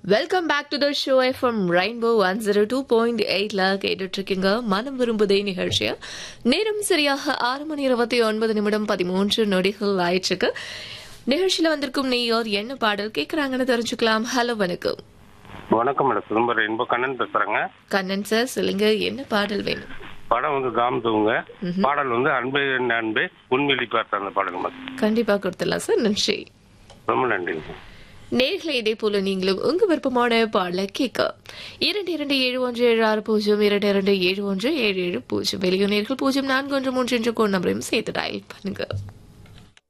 welcome back to the show FM rainbow one zero two point எயிட்ல கேட்டுட்டு இருக்கீங்க மனம் விரும்புதே நிகழ்ச்சிய நேரம் சரியாக ஆறு மணி இருபத்தி ஒன்பது நிமிடம் பதிமூன்று நொடிகள் ஆயிடுச்சுக்கு நிகழ்ச்சியில வந்திருக்கும் நீயோர் என்ன பாடல் கேட்கறாங்கன்னு தெரிஞ்சுக்கலாம் ஹலோ வணக்கம் வணக்கம் மேடம் சிதம்பரம் இன்ப கண்ணன் பேசுறேங்க கண்ணன் சார் சொல்லுங்க என்ன பாடல் வேணும் படம் வந்து காமத்துவங்க பாடல் வந்து அன்பே என் அன்பே உண்மையிலி பார்த்த அந்த பாடல் மேடம் கண்டிப்பா கொடுத்துடலாம் சார் நன்றி ரொம்ப நன்றிங்க நேர்களை இதே போல நீங்களும் உங்க விருப்பமான பாடல கேட்க இரண்டு இரண்டு ஏழு ஒன்று ஏழு ஆறு பூஜ்ஜியம் இரண்டு இரண்டு ஏழு ஒன்று ஏழு ஏழு பூஜ்ஜியம் வெளியூர் நேர்கள் பூஜ்ஜியம் நான்கு ஒன்று மூன்று என்ற கோட் நம்பரையும் சேர்த்து டயல் பண்ணுங்க